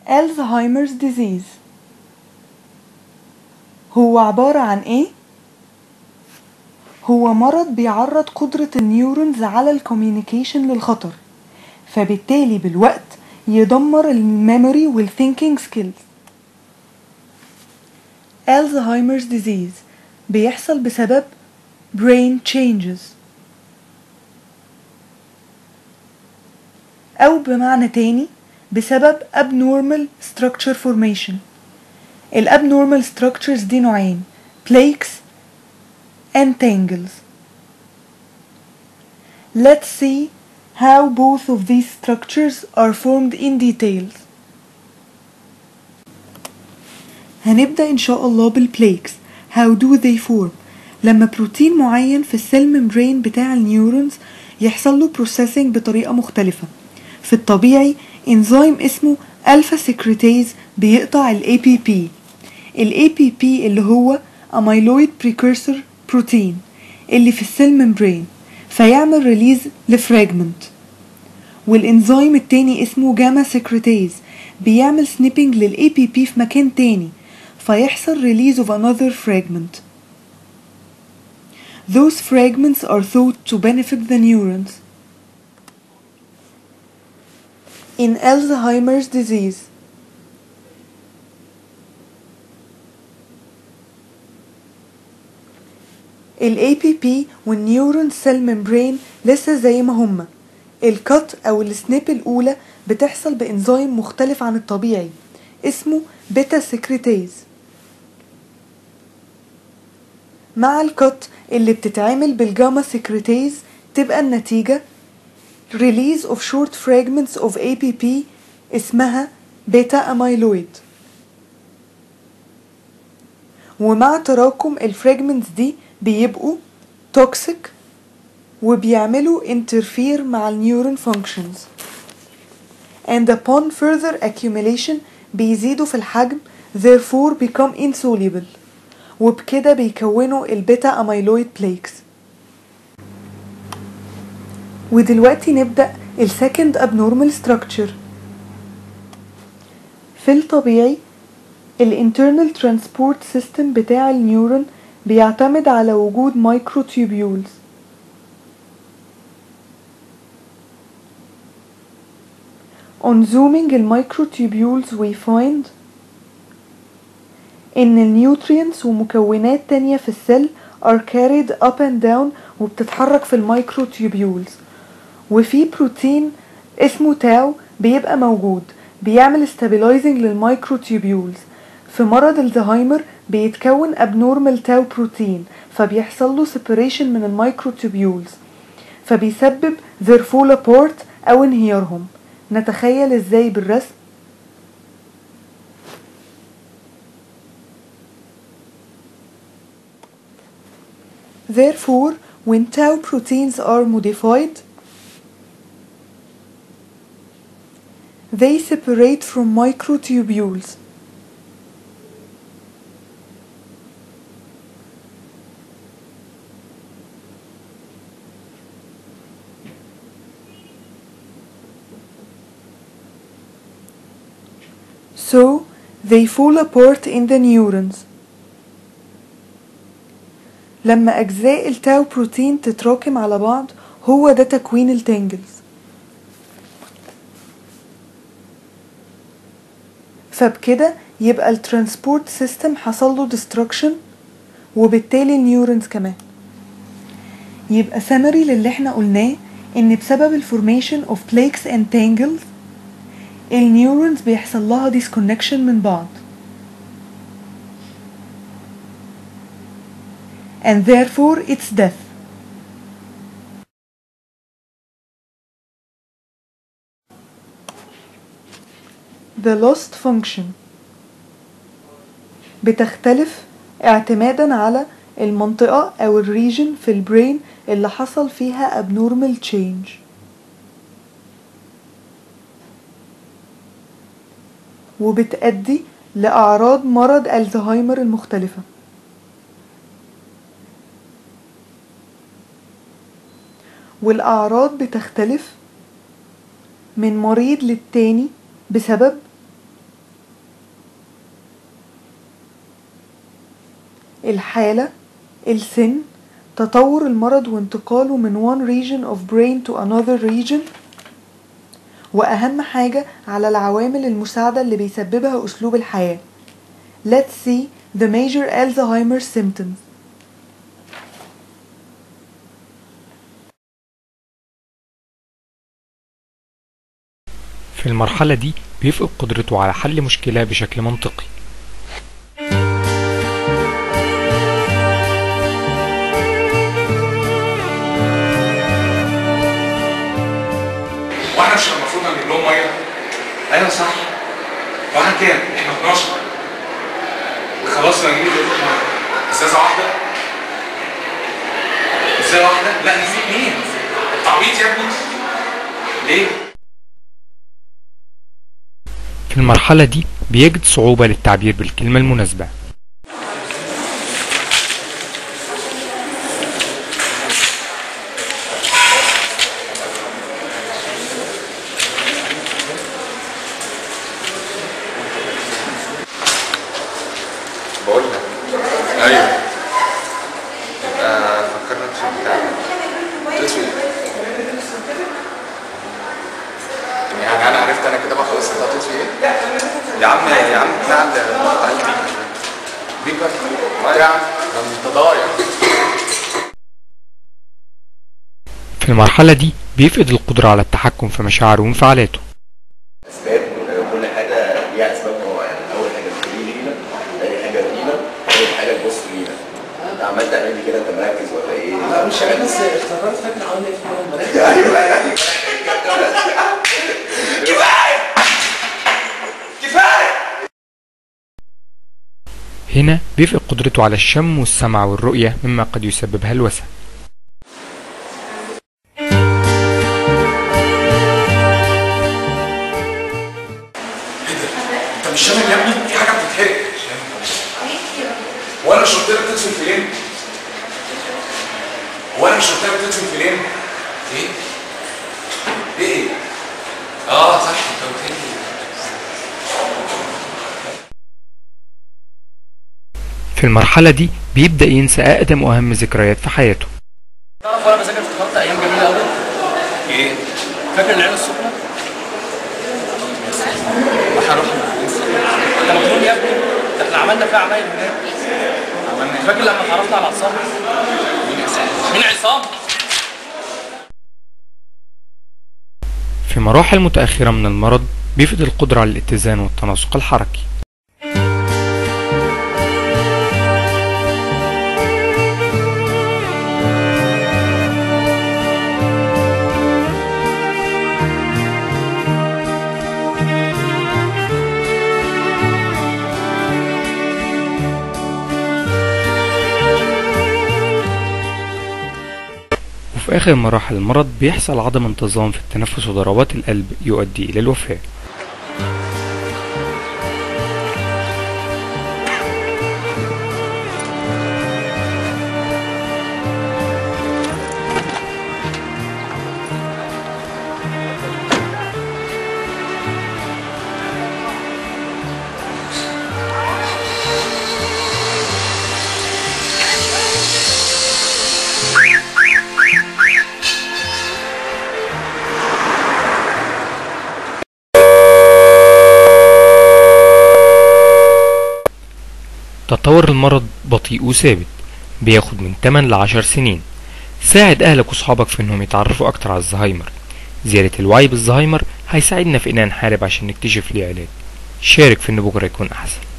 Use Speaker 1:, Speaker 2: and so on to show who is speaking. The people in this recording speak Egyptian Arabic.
Speaker 1: Alzheimer's disease هو عبارة عن ايه؟ هو مرض بيعرض قدرة النيورونز على الكوميونيكيشن للخطر فبالتالي بالوقت يدمر الميموري والثينكينج سكيلز Alzheimer's disease بيحصل بسبب brain changes أو بمعنى تاني بسبب abnormal structure formation ال abnormal structures دي نوعين plaques and tangles Let's see how both of these structures are formed in details هنبدأ إن شاء الله بالبليكس How do they form لما بروتين معين في السيل ممبرين بتاع النيورونز يحصل له بروسيسنج بطريقة مختلفة في الطبيعي انزيم اسمه الفا سكريتيز بيقطع ال APP ال APP اللي هو اميلويد بريكورسور بروتين اللي في السيل ممبرين فيعمل ريليز لفراجمنت والانزيم التاني اسمه جاما سكريتيز بيعمل سنيبنج لل APP في مكان تاني فيحصل release of another fragment Those fragments are thought to benefit the neurons. In Alzheimer's disease, ال APP والنيورون سيل ممبرين لسه زي ما هما الكت أو السنيب الأولى بتحصل بإنزيم مختلف عن الطبيعي اسمه بيتا سكريتيز مع الكت اللي بتتعمل بالجاما سكريتيز تبقى النتيجة release of short fragments of APP اسمها بيتا أميلويد ومع تراكم الفراجمنتس دي بيبقوا توكسيك وبيعملوا interfere مع النيورون functions and upon further accumulation بيزيدوا في الحجم therefore become insoluble وبكده بيكونوا البيتا اميلويد بليكس ودلوقتي نبدأ السكند abnormal structure في الطبيعي الانترنال ترانسبورت سيستم بتاع النيورون بيعتمد على وجود مايكروتيوبيولز On zooming المايكروتيوبيولز we find إن النيوترينز ومكونات تانية في السيل are carried up and down وبتتحرك في المايكروتيوبيولز وفي بروتين اسمه تاو بيبقى موجود بيعمل stabilizing للمايكروتيوبيولز في مرض الزهايمر بيتكون abnormal تاو بروتين فبيحصل له separation من المايكروتيوبيولز فبيسبب their fall apart أو انهيارهم نتخيل ازاي بالرسم Therefore, when tau proteins are modified, they separate from microtubules. So, they fall apart in the neurons. لما أجزاء التاو بروتين تتراكم على بعض هو ده تكوين التانجلز فبكده يبقى الترانسبورت سيستم حصل له destruction وبالتالي النيورونز كمان يبقى سمري للي احنا قلناه ان بسبب الفورميشن اوف بليكس اند تانجلز النيورونز بيحصل لها disconnection من بعض and therefore its death. The lost function بتختلف اعتمادا على المنطقة أو الريجن في البرين اللي حصل فيها abnormal change وبتأدي لأعراض مرض الزهايمر المختلفة والأعراض بتختلف من مريض للتاني بسبب الحالة السن تطور المرض وانتقاله من one region of brain to another region وأهم حاجة على العوامل المساعدة اللي بيسببها أسلوب الحياة Let's see the major Alzheimer's symptoms
Speaker 2: في المرحلة دي بيفقد قدرته على حل مشكلة بشكل منطقي
Speaker 3: واحنا مش المفروض نجيب لهم ميه ايوه صح واحنا كام احنا 12 خلصنا نجيب ميه ازازه واحده ازازه واحده لا نجيب اتنين التعبيط يا ابني ليه
Speaker 2: في المرحلة دي بيجد صعوبة للتعبير بالكلمة المناسبة
Speaker 3: بقول لك ايوه يبقى فكرنا في البتاع ده تسوي يعني انا عرفت انا كده بقى خلاص انت هتطفي ايه؟ يا عم يا عم بتاع ال- بيك بيك بتاع ده انت ضايع
Speaker 2: في المرحلة دي بيفقد القدرة على التحكم في مشاعره وانفعالاته
Speaker 4: اسباب كل حاجه ليها اسباب معينه اول حاجه الكليه لينا تاني حاجه لينا تالت حاجه البص لينا انت عمال تعمل لي كده انت مركز ولا ايه؟ لا مش
Speaker 5: بس افتكرت فاكر عملنا ايه في يوم المراكز
Speaker 4: ايوه يعني كفايه كفايه
Speaker 2: هنا بيفقد قدرته على الشم والسمع والرؤية مما قد يسبب هلوسة
Speaker 3: انت مش شامل يا ابني في حاجه بتتحرق هو انا مش قلت لك تدفن فين؟ هو انا مش قلت لك تدفن فين؟ ايه؟ ايه؟ اه صح انت قلت لي
Speaker 2: في المرحلة دي بيبدأ ينسى أقدم وأهم ذكريات في حياته
Speaker 5: تعرف وانا بذاكر افتكرت ايام جميله قوي
Speaker 3: ايه؟
Speaker 5: فاكر العين السخنه؟ واحنا رحنا انت مجنون يا ابني ده احنا عملنا فيها عمايل هناك عملنا فاكر لما اتعرفنا على عصام؟ مين عصام؟ مين عصام؟
Speaker 2: في مراحل متأخرة من المرض بيفقد القدرة على الاتزان والتناسق الحركي وفي آخر مراحل المرض بيحصل عدم انتظام في التنفس وضربات القلب يؤدي إلى الوفاة تطور المرض بطيء وثابت بياخد من 8 ل 10 سنين ساعد أهلك وصحابك في إنهم يتعرفوا أكتر على الزهايمر زيادة الوعي بالزهايمر هيساعدنا في إننا نحارب عشان نكتشف ليه علاج شارك في إن بكرة يكون أحسن